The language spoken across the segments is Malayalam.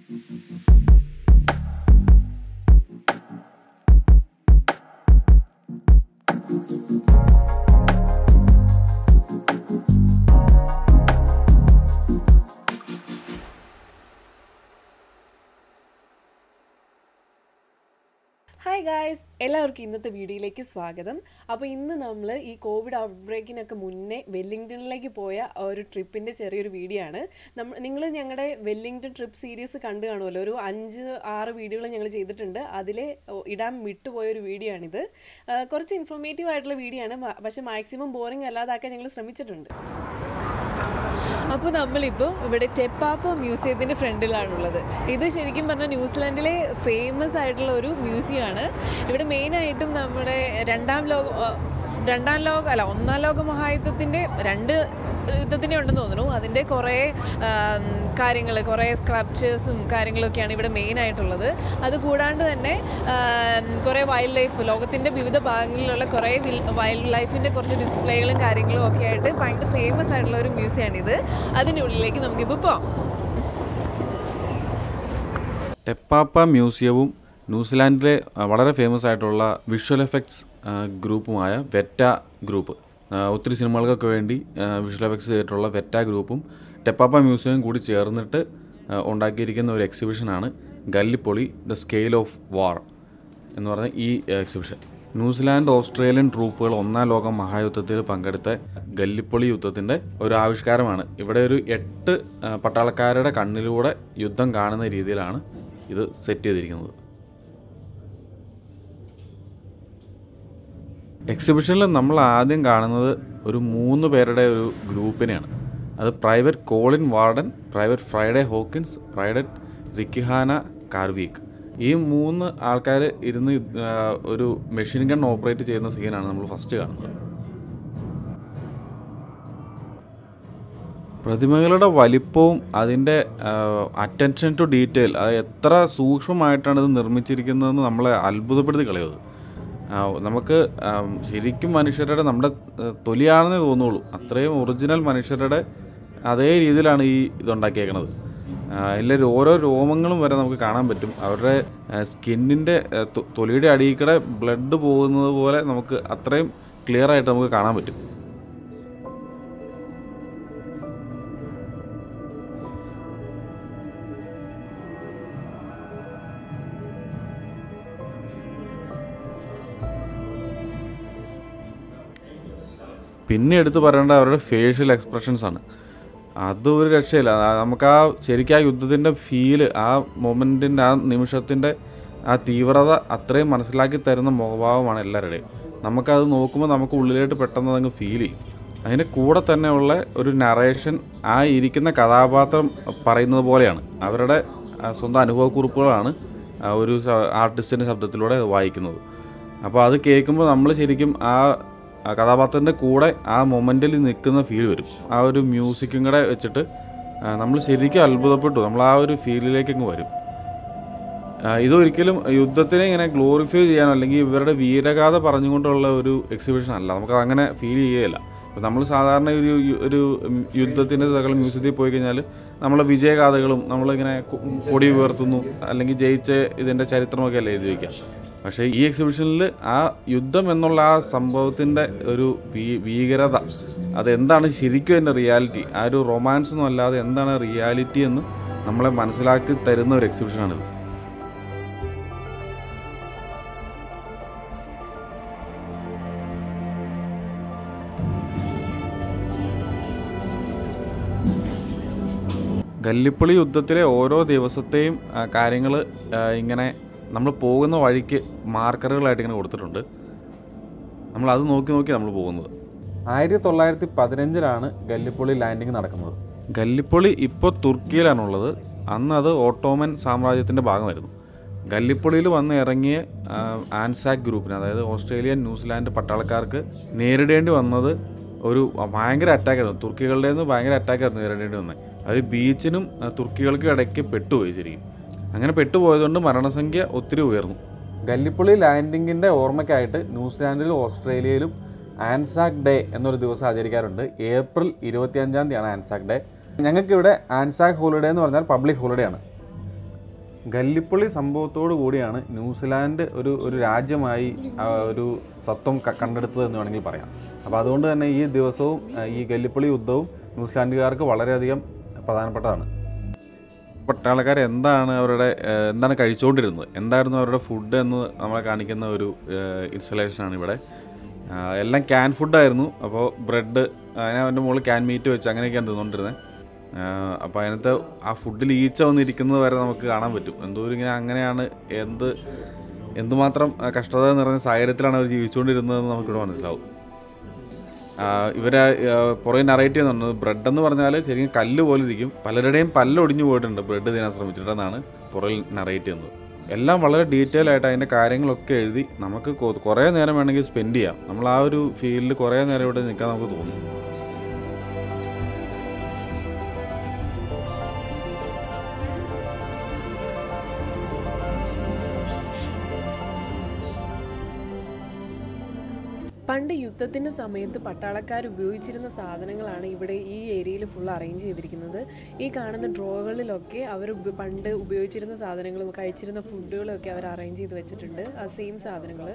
ഹായ് ഗായ്സ് എല്ലാവർക്കും ഇന്നത്തെ വീഡിയോയിലേക്ക് സ്വാഗതം അപ്പോൾ ഇന്ന് നമ്മൾ ഈ കോവിഡ് ഔട്ട് ബ്രേക്കിനൊക്കെ മുന്നേ വെല്ലിംഗ്ടണിലേക്ക് പോയ ഒരു ട്രിപ്പിൻ്റെ ചെറിയൊരു വീഡിയോ ആണ് നമ്മൾ നിങ്ങൾ ഞങ്ങളുടെ വെല്ലിംഗ്ടൺ ട്രിപ്പ് സീരീസ് കണ്ടു കാണുമല്ലോ ഒരു അഞ്ച് ആറ് വീഡിയോകൾ ഞങ്ങൾ ചെയ്തിട്ടുണ്ട് അതിൽ ഇടാൻ വിട്ടുപോയ ഒരു വീഡിയോ ആണിത് ആ, കുറച്ച് ഇൻഫോർമേറ്റീവ് ആയിട്ടുള്ള വീഡിയോ ആണ് മ- പക്ഷേ മാക്സിമം ബോറിംഗ് അല്ലാതാക്കാൻ ഞങ്ങൾ ശ്രമിച്ചിട്ടുണ്ട് അപ്പോൾ നമ്മളിപ്പോൾ ഇവിടെ ടെപ്പാപ്പ മ്യൂസിയത്തിൻ്റെ ഫ്രണ്ടിലാണുള്ളത് ഇത് ശരിക്കും പറഞ്ഞാൽ ന്യൂസിലാൻഡിലെ ഫേമസ് ആയിട്ടുള്ള ഒരു മ്യൂസിയമാണ് ഇവിടെ മെയിനായിട്ടും നമ്മുടെ രണ്ടാം ലോക ആ, രണ്ടാം ലോക അല്ല ഒന്നാം ലോക മഹായുദ്ധത്തിൻ്റെ രണ്ട് യുദ്ധത്തിൻ്റെ ഉണ്ടെന്ന് തോന്നുന്നു അതിൻ്റെ കുറേ കാര്യങ്ങൾ കുറേ സ്ക്രപ്ചേഴ്സും കാര്യങ്ങളൊക്കെയാണ് ഇവിടെ മെയിൻ ആയിട്ടുള്ളത് അത് കൂടാണ്ട് തന്നെ ആം, കുറേ വൈൽഡ് ലൈഫ് ലോകത്തിൻ്റെ വിവിധ ഭാഗങ്ങളിലുള്ള കുറേ വൈൽഡ് ലൈഫിൻ്റെ കുറച്ച് ഡിസ്പ്ലേകളും കാര്യങ്ങളും ഒക്കെ ആയിട്ട് ഭയങ്കര ഫേമസ് ആയിട്ടുള്ള ഒരു മ്യൂസിയമാണിത് അതിനുള്ളിലേക്ക് നമുക്കിപ്പോൾ പോകാം ടെപ്പാപ്പ മ്യൂസിയവും ന്യൂസിലാൻഡിലെ ആ, വളരെ ഫേമസ് ആയിട്ടുള്ള വിഷ്വൽ എഫക്ട്സ് ആ, ഗ്രൂപ്പുമായ വെറ്റ ഗ്രൂപ്പ് ആ, ഒത്തിരി സിനിമകൾക്കൊക്കെ വേണ്ടി ആ, വിഷ്വൽ എഫക്ട്സ് ചെയ്തിട്ടുള്ള വെറ്റ ഗ്രൂപ്പും ടെപ്പാപ്പ മ്യൂസിയവും കൂടി ചേർന്നിട്ട് ആ, ഉണ്ടാക്കിയിരിക്കുന്ന ഒരു എക്സിബിഷനാണ് Gallipoli the scale of war എന്ന് പറഞ്ഞ ഈ എക്സിബിഷൻ ന്യൂസിലാൻഡ് ഓസ്ട്രേലിയൻ ട്രൂപ്പുകൾ ഒന്നാം ലോക മഹായുദ്ധത്തിൽ പങ്കെടുത്ത ഗല്ലിപ്പൊളി യുദ്ധത്തിൻ്റെ ഒരു ആവിഷ്കാരമാണ് ഇവിടെ ഒരു എട്ട് ആ, പട്ടാളക്കാരുടെ കണ്ണിലൂടെ യുദ്ധം കാണുന്ന രീതിയിലാണ് ഇത് സെറ്റ് ചെയ്തിരിക്കുന്നത് എക്സിബിഷനിൽ നമ്മൾ ആദ്യം കാണുന്നത് ഒരു മൂന്ന് പേരുടെ ഒരു ഗ്രൂപ്പിനെയാണ് അത് private Colin Warden private Friday Hawkins private Rikihana Carwick ഈ മൂന്ന് ആൾക്കാർ ഇരുന്ന് യുദ്ധ- ആ, ഒരു മെഷീൻ ഗൺ ഓപ്പറേറ്റ് ചെയ്യുന്ന സീനാണ് നമ്മൾ ഫസ്റ്റ് കാണുന്നത് പ്രതിമകളുടെ വലിപ്പവും അതിൻ്റെ അറ്റൻഷൻ ടു ഡീറ്റെയിൽ അത് എത്ര സൂക്ഷ്മമായിട്ടാണ് ഇത് നിർമ്മിച്ചിരിക്കുന്നതെന്ന് നമ്മളെ അത്ഭുതപ്പെടുത്തി കളയത് ആ, നമുക്ക് ആം, ശരിക്കും മനുഷ്യരുടെ നമ്മുടെ ആ, തൊലിയാണെന്നേ തോന്നുള്ളൂ അത്രയും ഒറിജിനൽ മനുഷ്യരുടെ അതേ രീതിയിലാണ് ഈ ഇതുണ്ടാക്കിയേക്കണത് അതിലെ ഓരോ രോമങ്ങളും വരെ നമുക്ക് കാണാൻ പറ്റും അവരുടെ സ്കിന്നിൻ്റെ തൊലിയുടെ അടിയിൽക്കൂടെ ബ്ലഡ് പോകുന്നത് പോലെ നമുക്ക് അത്രയും ക്ലിയർ ആയിട്ട് നമുക്ക് കാണാൻ പറ്റും പിന്നെ എടുത്ത് പറയേണ്ട അവരുടെ ഫേഷ്യൽ എക്സ്പ്രഷൻസ് ആണ് അത് ഒരു രക്ഷയില്ല ആ നമുക്ക് ആ ശരിക്കും ആ യുദ്ധത്തിൻ്റെ ഫീല് ആ മൊമെൻറ്റിൻ്റെ ആ നിമിഷത്തിൻ്റെ ആ തീവ്രത അത്രയും മനസ്സിലാക്കി തരുന്ന മുഖഭാവമാണ് എല്ലാവരുടെയും നമുക്കത് നോക്കുമ്പോൾ നമുക്ക് ഉള്ളിലോട്ട് പെട്ടെന്ന് അതങ്ങ് ഫീൽ ചെയ്യും അതിൻ്റെ കൂടെ തന്നെയുള്ള ഒരു നറേഷൻ ആ ഇരിക്കുന്ന കഥാപാത്രം പറയുന്നത് പോലെയാണ് അവരുടെ ആ, സ്വന്തം അനുഭവക്കുറിപ്പുകളാണ് ആ ഒരു ആർട്ടിസ്റ്റിൻ്റെ ശബ്ദത്തിലൂടെ അത് വായിക്കുന്നത് അപ്പോൾ അത് കേൾക്കുമ്പോൾ നമ്മൾ ശരിക്കും ആ ആ കഥാപാത്രത്തിൻ്റെ കൂടെ ആ മൊമെൻറ്റിൽ നിൽക്കുന്ന ഫീൽ വരും ആ ഒരു മ്യൂസിക്കും കൂടെ വെച്ചിട്ട് നമ്മൾ ശരിക്കും അത്ഭുതപ്പെട്ടു നമ്മൾ ആ ഒരു ഫീലിലേക്ക് അങ്ങ് വരും ആ, ഇതൊരിക്കലും യുദ്ധത്തിനെ ഇങ്ങനെ ഗ്ലോറിഫൈ ചെയ്യാനോ അല്ലെങ്കിൽ ഇവരുടെ വീരഗാഥ പറഞ്ഞുകൊണ്ടുള്ള ഒരു എക്സിബിഷൻ അല്ല നമുക്ക് അങ്ങനെ ഫീൽ ചെയ്യുകയില്ല ഇപ്പം നമ്മൾ സാധാരണ ഒരു യു- ഒരു യുദ്ധത്തിൻ്റെ സകല മ്യൂസിയത്തിൽ പോയി കഴിഞ്ഞാൽ നമ്മളെ വിജയഗാഥകളും നമ്മളിങ്ങനെ കു- കൊടി ഉയർത്തുന്നു അല്ലെങ്കിൽ ജയിച്ച ഇതിൻ്റെ ചരിത്രമൊക്കെ അല്ലേ എഴുതി വയ്ക്കുക പക്ഷേ ഈ എക്സിബിഷനിൽ ആ യുദ്ധം എന്നുള്ള ആ സംഭവത്തിൻ്റെ ഒരു ഭീ- ഭീകരത അതെന്താണ് ശരിക്കും അതിൻ്റെ റിയാലിറ്റി ആ ഒരു റൊമാൻസ് ഒന്നും അല്ലാതെ എന്താണ് റിയാലിറ്റി എന്ന് നമ്മളെ മനസ്സിലാക്കി തരുന്ന ഒരു എക്സിബിഷനാണിത് ഗല്ലിപ്പള്ളി യുദ്ധത്തിലെ ഓരോ ദിവസത്തെയും കാര്യങ്ങൾ ഇങ്ങനെ നമ്മൾ പോകുന്ന വഴിക്ക് മാർക്കറുകളായിട്ട് ഇങ്ങനെ കൊടുത്തിട്ടുണ്ട് നമ്മൾ അത് നോക്കി നോക്കി നമ്മൾ പോകുന്നത് ആയിരത്തി തൊള്ളായിരത്തി പതിനഞ്ചിലാണ് ഗല്ലിപ്പൊളി ലാൻഡിങ് നടക്കുന്നത് ഗല്ലിപ്പൊളി ഇപ്പോൾ തുർക്കിയിലാണുള്ളത് അന്ന് അത് ഓട്ടോമൻ സാമ്രാജ്യത്തിൻ്റെ ഭാഗമായിരുന്നു ഗല്ലിപ്പൊളിയിൽ വന്ന് ഇറങ്ങിയ ആ, ആൻസാക് ഗ്രൂപ്പിന് അതായത് ഓസ്ട്രേലിയൻ ന്യൂസിലാൻഡ് പട്ടാളക്കാർക്ക് നേരിടേണ്ടി വന്നത് ഒരു ഭയങ്കര അറ്റാക്കായിരുന്നു തുർക്കികളുടെ നിന്ന് ഭയങ്കര അറ്റാക്കായിരുന്നു നേരിടേണ്ടി വന്നത് അവർ ബീച്ചിനും ആ, തുർക്കികൾക്കും ഇടയ്ക്ക് പെട്ടുപോയി ശരിക്കും അങ്ങനെ പെട്ടുപോയതുകൊണ്ട് മരണസംഖ്യ ഒത്തിരി ഉയർന്നു ഗല്ലിപ്പൊളി ലാൻഡിങ്ങിൻ്റെ ഓർമ്മയ്ക്കായിട്ട് ന്യൂസിലാൻഡിലും ഓസ്ട്രേലിയയിലും ആൻസാക് ഡേ എന്നൊരു ദിവസം ആചരിക്കാറുണ്ട് ഏപ്രിൽ ഇരുപത്തിയഞ്ചാം തീയതിയാണ് ആൻസാക് ഡേ ഞങ്ങൾക്കിവിടെ ആൻസാക് ഹോളിഡേ എന്ന് പറഞ്ഞാൽ പബ്ലിക് ഹോളിഡേ ആണ് ഗല്ലിപ്പള്ളി സംഭവത്തോടു കൂടിയാണ് ന്യൂസിലാൻഡ് ഒരു ഒരു രാജ്യമായി ആ, ഒരു സത്വം ക- കണ്ടെടുത്തത് എന്ന് വേണമെങ്കിൽ പറയാം അപ്പോൾ അതുകൊണ്ട് തന്നെ ഈ ദിവസവും ആ, ഈ ഗല്ലിപ്പള്ളി യുദ്ധവും ന്യൂസിലാൻഡുകാർക്ക് വളരെയധികം പ്രധാനപ്പെട്ടതാണ് പട്ടാളക്കാർ എന്താണ് അവരുടെ ഏഹ്, എന്താണ് കഴിച്ചുകൊണ്ടിരുന്നത് എന്തായിരുന്നു അവരുടെ ഫുഡ് എന്ന് നമ്മളെ കാണിക്കുന്ന ഒരു ഇൻസ്റ്റലേഷനാണ് ഇവിടെ ആഹ്, എല്ലാം ക്യാൻ ഫുഡായിരുന്നു അപ്പോൾ ബ്രെഡ് അതിനെ അവൻ്റെ മുകളിൽ ക്യാൻ മീറ്റ് വെച്ച് അങ്ങനെയൊക്കെയാണ് തിന്നുകൊണ്ടിരുന്നത് അപ്പോൾ അതിനകത്ത് ആ ഫുഡിൽ ഈച്ച വന്നിരിക്കുന്നത് വരെ നമുക്ക് കാണാൻ പറ്റും എന്തോരം ഇങ്ങനെ അങ്ങനെയാണ് എന്ത് എന്തുമാത്രം ആ, കഷ്ടത നിറഞ്ഞ സാഹചര്യത്തിലാണ് അവർ ജീവിച്ചുകൊണ്ടിരുന്നതെന്ന് നമുക്കിവിടെ മനസ്സിലാവും ഇവരെ പുറകെ നറേറ്റ് ചെയ്യുന്നുണ്ട് ബ്രെഡ് എന്ന് പറഞ്ഞാൽ ശരിക്കും കല്ല് പോലെ ഇരിക്കും പലരുടെയും പല്ലൊടിഞ്ഞു പോയിട്ടുണ്ട് ബ്രെഡ് തിന്നാൻ ശ്രമിച്ചിട്ടുണ്ടെന്നാണ് പുറകിൽ നറേറ്റ് ചെയ്യുന്നത് എല്ലാം വളരെ ഡീറ്റെയിൽ ആയിട്ട് അതിൻ്റെ കാര്യങ്ങളൊക്കെ എഴുതി നമുക്ക് കൊ- കുറേ നേരം വേണമെങ്കിൽ സ്പെൻഡ് ചെയ്യാം നമ്മൾ ആ ഒരു ഫീൽഡിൽ കുറേ നേരം ഇവിടെ നിൽക്കാൻ നമുക്ക് തോന്നും പണ്ട് യുദ്ധത്തിന്റെ സമയത്ത് പട്ടാളക്കാർ ഉപയോഗിച്ചിരുന്ന സാധനങ്ങളാണ് ഇവിടെ ഈ ഏരിയയിൽ ഫുൾ അറേഞ്ച് ചെയ്തിരിക്കുന്നത് ഈ കാണുന്ന ഡ്രോകളിലൊക്കെ അവർ പണ്ട് ഉപയോഗിച്ചിരുന്ന സാധനങ്ങളും കഴിച്ചിരുന്ന ഫുഡുകളും ഒക്കെ അവർ അറേഞ്ച് ചെയ്ത് വെച്ചിട്ടുണ്ട് ആ സെയിം സാധനങ്ങൾ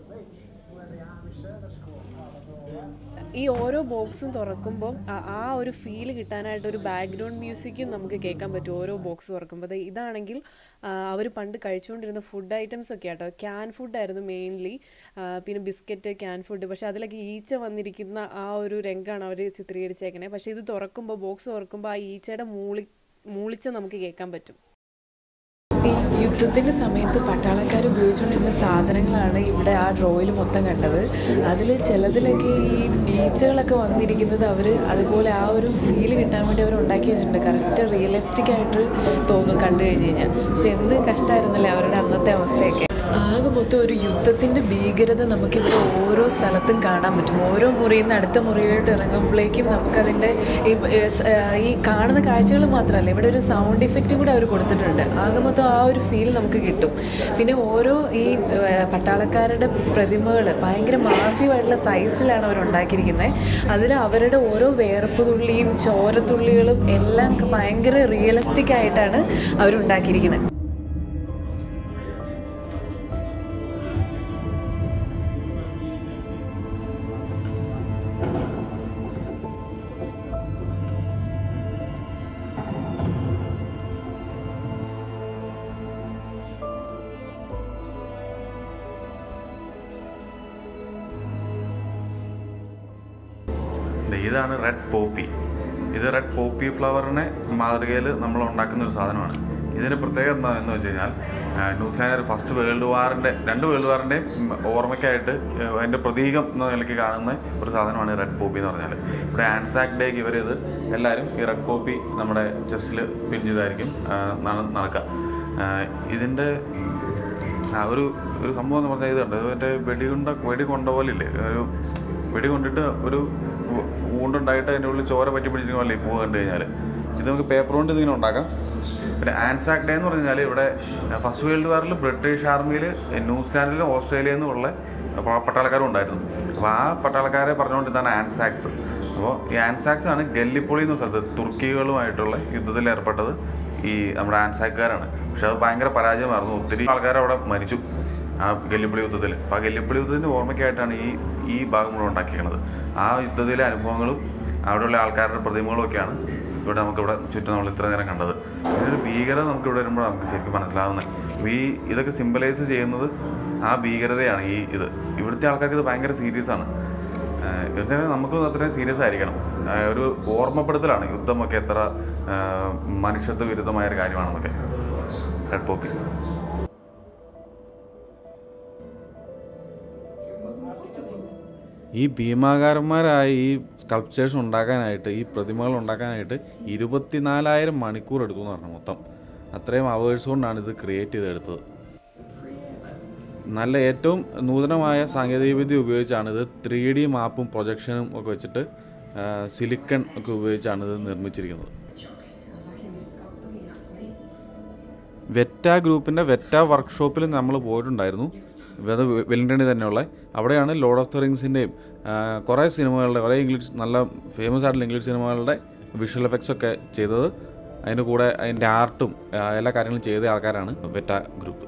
ഈ ഓരോ ബോക്സും തുറക്കുമ്പോൾ ആ- ആ ഒരു ഫീൽ കിട്ടാനായിട്ട് ഒരു ബാക്ക്ഗ്രൗണ്ട് മ്യൂസിക്കും നമുക്ക് കേൾക്കാൻ പറ്റും ഓരോ ബോക്സ് തുറക്കുമ്പോൾ ദേ ഇതാണെങ്കിൽ അവർ പണ്ട് കഴിച്ചുകൊണ്ടിരുന്ന ഫുഡ് ഐറ്റംസ് ഒക്കെ ആട്ടോ ക്യാൻ ഫുഡായിരുന്നു മെയിൻലി പിന്നെ ബിസ്ക്കറ്റ് ക്യാൻ ഫുഡ് പക്ഷെ അതിലൊക്കെ ഈച്ച വന്നിരിക്കുന്ന ആ ഒരു രംഗമാണ് അവർ ചിത്രീകരിച്ചേക്കണേ പക്ഷെ ഇത് തുറക്കുമ്പോൾ ബോക്സ് തുറക്കുമ്പോൾ ആ ഈച്ചയുടെ മൂളി മൂളിച്ച നമുക്ക് കേൾക്കാൻ പറ്റും ഈ യുദ്ധത്തിൻ്റെ സമയത്ത് പട്ടാളക്കാർ ഉപയോഗിച്ചുകൊണ്ടിരുന്ന സാധനങ്ങളാണ് ഇവിടെ ആ ഡ്രോയിൽ മൊത്തം കണ്ടത് അതിൽ ചിലതിലൊക്കെ ഈ ഈച്ചകളൊക്കെ വന്നിരിക്കുന്നത് അവർ അതുപോലെ ആ ഒരു ഫീൽ കിട്ടാൻ വേണ്ടി അവർ ഉണ്ടാക്കി വെച്ചിട്ടുണ്ട് കറക്റ്റ് റിയലിസ്റ്റിക് ആയിട്ട് തോന്നും കണ്ടു കഴിഞ്ഞ് കഴിഞ്ഞാൽ പക്ഷെ എന്ത് കഷ്ടമായിരുന്നല്ലേ അവരുടെ അന്നത്തെ അവസ്ഥയൊക്കെ ആകെ മൊത്തം ഒരു യുദ്ധത്തിൻ്റെ ഭീകരത നമുക്കിവിടെ ഓരോ സ്ഥലത്തും കാണാൻ പറ്റും ഓരോ മുറിയിൽ നിന്ന് അടുത്ത മുറിയിലോട്ട് ഇറങ്ങുമ്പോഴേക്കും നമുക്കതിൻ്റെ ഈ ഏ, സ്, ഏ, ഈ കാണുന്ന കാഴ്ചകൾ മാത്രമല്ല ഇവിടെ ഒരു സൗണ്ട് ഇഫക്റ്റ് കൂടെ അവർ കൊടുത്തിട്ടുണ്ട് ആകെ മൊത്തം ആ ഒരു ഫീൽ നമുക്ക് കിട്ടും പിന്നെ ഓരോ ഈ ഏ, പട്ടാളക്കാരുടെ പ്രതിമകൾ ഭയങ്കര മാസീവായിട്ടുള്ള സൈസിലാണ് അവർ ഉണ്ടാക്കിയിരിക്കുന്നത് അതിൽ അവരുടെ ഓരോ വേർപ്പ് തുള്ളിയും ചോരത്തുള്ളികളും എല്ലാം ഭയങ്കര റിയലിസ്റ്റിക് ആയിട്ടാണ് അവരുണ്ടാക്കിയിരിക്കുന്നത് ദേ ഇതാണ് റെഡ് പോപ്പി ഇത് റെഡ് പോപ്പി ഫ്ലവറിനെ മാതൃകയിൽ നമ്മൾ ഉണ്ടാക്കുന്ന ഒരു സാധനമാണ് ഇതിന് പ്രത്യേകത എന്താണെന്ന് വെച്ച് കഴിഞ്ഞാൽ ആ, ന്യൂസിലാൻഡ് ഫസ്റ്റ് വേൾഡ് വാറിൻ്റെ രണ്ട് വേൾഡ് വാറിൻ്റെയും ഓർമ്മയ്ക്കായിട്ട് ആ, അതിൻ്റെ പ്രതീകം എന്ന നിലയ്ക്ക് കാണുന്ന ഒരു സാധനമാണ് റെഡ് പോപ്പി എന്ന് പറഞ്ഞാൽ ഇവിടെ ആൻസാക് ഡേക്ക് ഇവരിത് എല്ലാവരും ഈ റെഡ് പോപ്പി നമ്മുടെ ചെസ്റ്റിൽ പിൻ ചെയ്തായിരിക്കും ആ, നട- നടക്കുക ആ, ഇതിൻ്റെ ആ ഒരു ഒരു സംഭവം എന്ന് പറഞ്ഞാൽ ഇതുണ്ട് മറ്റേ വെടികൊണ്ട വെടി കൊണ്ട പോലെ ഇല്ലേ ഒരു വെടി കൊണ്ടിട്ട് ഒരു വു- വൂണ്ടുണ്ടായിട്ട് അതിൻ്റെ ഉള്ളിൽ ചോര പറ്റി പിടിച്ചിരിക്കുന്ന പോലെ പൂ കണ്ടു കഴിഞ്ഞാൽ ഇത് നമുക്ക് പേപ്പർ കൊണ്ട് ഇതിങ്ങനെ ഉണ്ടാക്കാം പിന്നെ ആൻസാക് ഡേ എന്ന് പറഞ്ഞാൽ ഇവിടെ ഫസ്റ്റ് വേൾഡ് വാറിൽ ബ്രിട്ടീഷ് ആർമിയിൽ ന്യൂസിലാൻഡിലും ഓസ്ട്രേലിയയിൽ നിന്നുള്ള പ- പട്ടാളക്കാരും ഉണ്ടായിരുന്നു അപ്പോൾ ആ പട്ടാളക്കാരെ പറഞ്ഞുകൊണ്ട് ഇതാണ് ആൻസാക്സ് അപ്പോൾ ഈ ആൻസാക്സ് ആണ് ഗല്ലിപ്പൊളി എന്ന സ്ഥലത്ത് തുർക്കികളുമായിട്ടുള്ള യുദ്ധത്തിൽ ഏർപ്പെട്ടത് ഈ നമ്മുടെ ആൻസാക്കാരാണ് പക്ഷെ അത് ഭയങ്കര പരാജയമായിരുന്നു ഒത്തിരി ആൾക്കാർ അവിടെ മരിച്ചു ആ ഗല്ലിപ്പള്ളി യുദ്ധത്തിൽ അപ്പോൾ ആ ഗല്ലിപ്പള്ളി യുദ്ധത്തിൻ്റെ ഓർമ്മയ്ക്കായിട്ടാണ് ഈ ഈ ഭാഗം മുഴുവൻ ഉണ്ടാക്കിയിരിക്കുന്നത് ആ യുദ്ധത്തിലെ അനുഭവങ്ങളും അവിടെയുള്ള ആൾക്കാരുടെ പ്രതിമകളും ഒക്കെയാണ് ഇവിടെ നമുക്കിവിടെ ചുറ്റും നമ്മൾ ഇത്ര നേരം കണ്ടത് ഇതിനൊരു ഭീകരത നമുക്ക് ഇവിടെ വരുമ്പോൾ നമുക്ക് ശരിക്കും മനസ്സിലാവുന്നത് അപ്പോൾ ഈ ഇതൊക്കെ സിമ്പലൈസ് ചെയ്യുന്നത് ആ ഭീകരതയാണ് ഈ ഇത് ഇവിടുത്തെ ആൾക്കാർക്ക് ഇത് ഭയങ്കര സീരിയസ് ആണ് ആഹ് ഇതൊക്കെ നമുക്കും അത്രയും സീരിയസ് ആയിരിക്കണം ആഹ് ഒരു ഓർമ്മപ്പെടുത്തലാണ് യുദ്ധമൊക്കെ എത്ര ആഹ് മനുഷ്യത്വ വിരുദ്ധമായ ഒരു കാര്യമാണെന്നൊക്കെ റെഡ് പോപ്പി ഈ ഭീമാകാരന്മാരായ ഈ സ്കൾപ്ചേഴ്സ് ഉണ്ടാക്കാനായിട്ട് ഈ പ്രതിമകൾ ഉണ്ടാക്കാനായിട്ട് ഇരുപത്തിനാലായിരം മണിക്കൂർ എടുത്തു എന്ന് പറഞ്ഞു മൊത്തം അത്രയും അവേഴ്സ് കൊണ്ടാണ് ഇത് ക്രിയേറ്റ് ചെയ്തെടുത്തത് നല്ല ഏറ്റവും നൂതനമായ സാങ്കേതികവിദ്യ ഉപയോഗിച്ചാണ് ഇത് ത്രീ ഡി മാപ്പും പ്രൊജക്ഷനും ഒക്കെ വെച്ചിട്ട് സിലിക്കൺ ഒക്കെ ഉപയോഗിച്ചാണ് ഇത് നിർമ്മിച്ചിരിക്കുന്നത് വെറ്റ ഗ്രൂപ്പിൻ്റെ വെറ്റ വർക്ക്ഷോപ്പിൽ നമ്മൾ പോയിട്ടുണ്ടായിരുന്നു അത് വെല്ലിംഗ്ടണിൽ തന്നെയുള്ള അവിടെയാണ് ലോർഡ് ഓഫ് ദ റിങ്സിൻ്റെയും കുറേ സിനിമകളുടെ കുറേ ഇംഗ്ലീഷ് നല്ല ഫേമസ് ആയിട്ടുള്ള ഇംഗ്ലീഷ് സിനിമകളുടെ വിഷ്വൽ എഫക്ട്സ് ഒക്കെ ചെയ്തത് അതിൻ്റെ കൂടെ അതിൻ്റെ ആർട്ടും എല്ലാ കാര്യങ്ങളും ചെയ്ത ആൾക്കാരാണ് വെറ്റ ഗ്രൂപ്പ്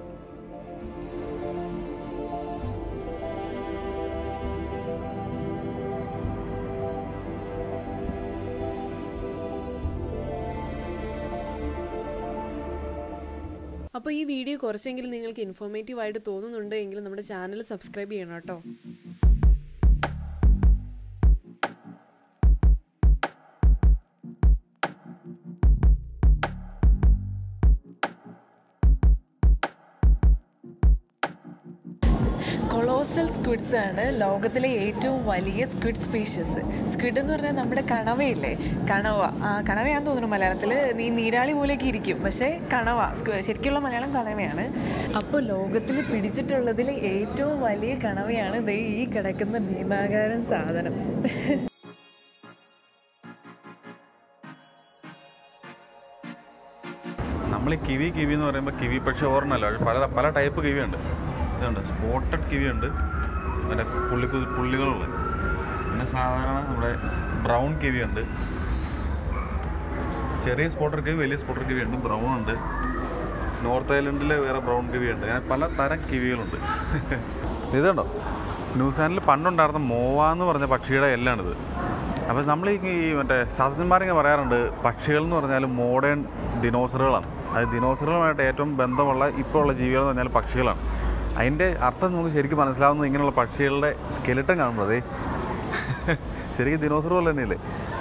അപ്പോൾ ഈ വീഡിയോ കുറച്ചെങ്കിലും നിങ്ങൾക്ക് ഇൻഫോർമേറ്റീവ് ആയിട്ട് തോന്നുന്നുണ്ട് എങ്കിൽ നമ്മുടെ ചാനൽ സബ്സ്ക്രൈബ് ചെയ്യണം കേട്ടോ കൊളോസൽ സ്ക്വിഡ്സ് ആണ് ലോകത്തിലെ ഏറ്റവും വലിയ സ്ക്വിഡ് സ്പീഷ്യസ് സ്ക്വിഡ് എന്ന് പറഞ്ഞാൽ നമ്മുടെ കണവയില്ലേ കണവ ആ കണവയാന്ന് തോന്നുന്നു മലയാളത്തിൽ നീ നീരാളി പോലെയൊക്കെ ഇരിക്കും പക്ഷേ കണവ സ്ക്വ- ശരിക്കുള്ള മലയാളം കണവയാണ് അപ്പോൾ ലോകത്തിൽ പിടിച്ചിട്ടുള്ളതിൽ ഏറ്റവും വലിയ കണവയാണ് ദേ ഈ കിടക്കുന്ന ഭീമാകാരൻ സാധനം നമ്മൾ ഈ കിവി കിവി എന്ന് പറയുമ്പോൾ കിവി പക്ഷേ ഓർമ്മല്ല പല പല ടൈപ്പ് കിവി ഉണ്ട് ഇതുണ്ട് സ്പോട്ടഡ് കിവി ഉണ്ട് മറ്റേ പുള്ളി പുള്ളികളുള്ളത് പിന്നെ സാധാരണ നമ്മുടെ ബ്രൗൺ കിവി ഉണ്ട് ചെറിയ സ്പോട്ടർ കിവി വലിയ സ്പോട്ടർ കിവി ഉണ്ട് ബ്രൗൺ ഉണ്ട് നോർത്ത് ഐലൻഡിൽ വേറെ ബ്രൗൺ കിവി ഉണ്ട് അങ്ങനെ പല തരം കിവികളുണ്ട് ഇതുണ്ടോ ന്യൂസിലാൻഡിൽ പണ്ടുണ്ടായിരുന്ന മോവ എന്ന് പറഞ്ഞ പക്ഷിയുടെ എല്ലാണിത് അപ്പോൾ നമ്മൾ ഈ ഈ മറ്റേ ശാസ്ത്രജ്ഞന്മാരിങ്ങനെ പറയാറുണ്ട് പക്ഷികൾ എന്ന് പറഞ്ഞാൽ മോഡേൺ ദിനോസറുകളാണ് അത് ദിനോസറുകളുമായിട്ട് ഏറ്റവും ബന്ധമുള്ള ഇപ്പോൾ ഉള്ള ജീവികൾ എന്ന് പറഞ്ഞാൽ പക്ഷികളാണ് അതിൻ്റെ അർത്ഥം നമുക്ക് ശരിക്കും മനസ്സിലാവുന്നത് ഇങ്ങനെയുള്ള പക്ഷികളുടെ സ്കെലിട്ടൻ കാണുമ്പോഴേ ശരിക്കും ദിനോസർ പോലെ തന്നെയല്ലേ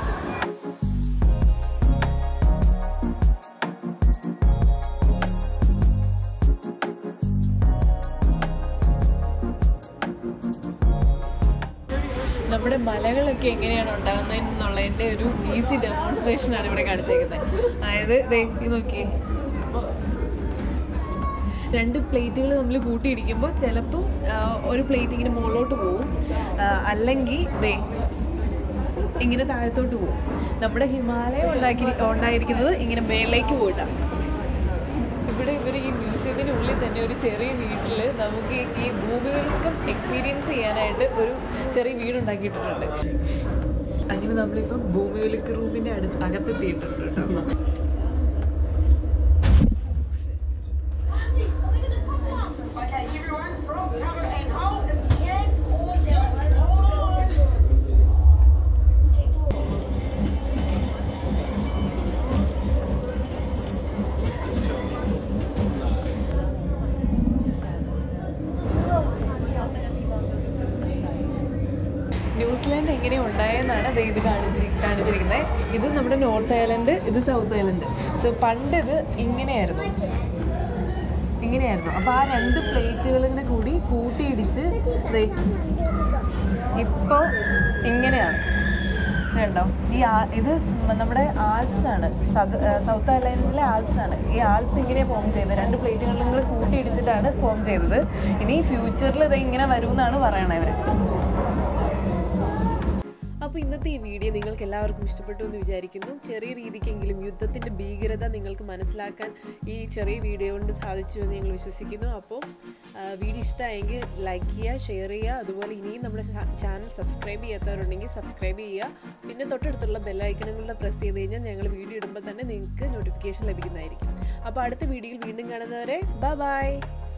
നമ്മുടെ മലകളൊക്കെ എങ്ങനെയാണ് ഉണ്ടാകുന്നത് എന്നുള്ളതിൻ്റെ ഒരു ഈസി ഡെമോൺസ്ട്രേഷൻ ആണ് ഇവിടെ കാണിച്ചേക്കുന്നത് അതായത് ദേ ഇത് നോക്കിയേ രണ്ട് പ്ലേറ്റുകൾ നമ്മൾ കൂട്ടിയിടിക്കുമ്പോൾ ചിലപ്പോൾ ഒരു പ്ലേറ്റ് ഇങ്ങനെ മുകളിലോട്ട് പോകും ആ, അല്ലെങ്കിൽ ദേ ഇങ്ങനെ താഴത്തോട്ട് പോകും നമ്മുടെ ഹിമാലയം ഉണ്ടാക്കി ഉണ്ടായിരിക്കുന്നത് ഇങ്ങനെ മേളിലേക്ക് പോയിട്ടാണ് ഇവിടെ ഇവർ ഈ മ്യൂസിയത്തിനുള്ളിൽ തന്നെ ഒരു ചെറിയ വീട്ടിൽ നമുക്ക് ഈ- ഈ ഭൂമികൾക്കും എക്സ്പീരിയൻസ് ചെയ്യാനായിട്ട് ഒരു ചെറിയ വീടുണ്ടാക്കിയിട്ടുണ്ട് അങ്ങനെ നമ്മളിപ്പം ഭൂമികൾക്ക് റൂമിൻ്റെ അടുത്ത് അകത്തെത്തിയിട്ടുണ്ട് കേട്ടോ Okay, everyone, roll, cover, and hold at the end. Hold down. Hold. New Zealand എങ്ങനെ ഉണ്ടായെന്നാണ് ദേ ഇത് കാണിച്ചിരി കാണിച്ചിരിക്കുന്നത് ഇത് നമ്മുടെ നോർത്ത് ഐലൻഡ് ഇത് സൗത്ത് ഐലൻഡ് സോ പണ്ട് ഇത് ഇങ്ങനെയായിരുന്നു ഇങ്ങനെയായിരുന്നു അപ്പോൾ ആ രണ്ട് പ്ലേറ്റുകളിങ്ങനെ കൂടി കൂട്ടിയിടിച്ച് ദേ ഇപ്പോൾ ഇങ്ങനെയാണ് ഇത് കണ്ടോ ഈ ആ- ഇത് സ് നമ്മുടെ ആൽപ്സ് ആണ് സദ- ഏ, സൗത്ത് ഐലൻഡിലെ ആൽപ്സ് ആണ് ഈ ആൽപ്സ് ഇങ്ങനെ ഫോം ചെയ്തത് രണ്ട് പ്ലേറ്റുകളിലും കൂടെ കൂട്ടിയിടിച്ചിട്ടാണ് ഫോം ചെയ്തത് ഇനി ഫ്യൂച്ചറിൽ ഇത് ഇങ്ങനെ വരുമെന്നാണ് പറയണത് ഇവർ അപ്പോൾ ഇന്നത്തെ ഈ വീഡിയോ നിങ്ങൾക്ക് എല്ലാവർക്കും ഇഷ്ടപ്പെട്ടു എന്ന് വിചാരിക്കുന്നു ചെറിയ രീതിക്കെങ്കിലും യുദ്ധത്തിൻ്റെ ഭീകരത നിങ്ങൾക്ക് മനസ്സിലാക്കാൻ ഈ ചെറിയ വീഡിയോ കൊണ്ട് സാധിച്ചു എന്ന് ഞങ്ങൾ വിശ്വസിക്കുന്നു അപ്പോൾ ആ, വീഡിയോ ഇഷ്ടമായെങ്കിൽ ലൈക്ക് ചെയ്യുക ഷെയർ ചെയ്യുക അതുപോലെ ഇനിയും നമ്മുടെ ചാനൽ സബ്സ്ക്രൈബ് ചെയ്യാത്തവരുണ്ടെങ്കിൽ സബ്സ്ക്രൈബ് ചെയ്യുക പിന്നെ തൊട്ടടുത്തുള്ള ബെല്ലൈക്കണുകളുടെ പ്രസ് ചെയ്ത് കഴിഞ്ഞാൽ ഞങ്ങൾ വീഡിയോ ഇടുമ്പോൾ തന്നെ നിങ്ങൾക്ക് നോട്ടിഫിക്കേഷൻ ലഭിക്കുന്നതായിരിക്കും അപ്പോൾ അടുത്ത വീഡിയോയിൽ വീണ്ടും കാണുന്നവരെ ബൈ ബൈ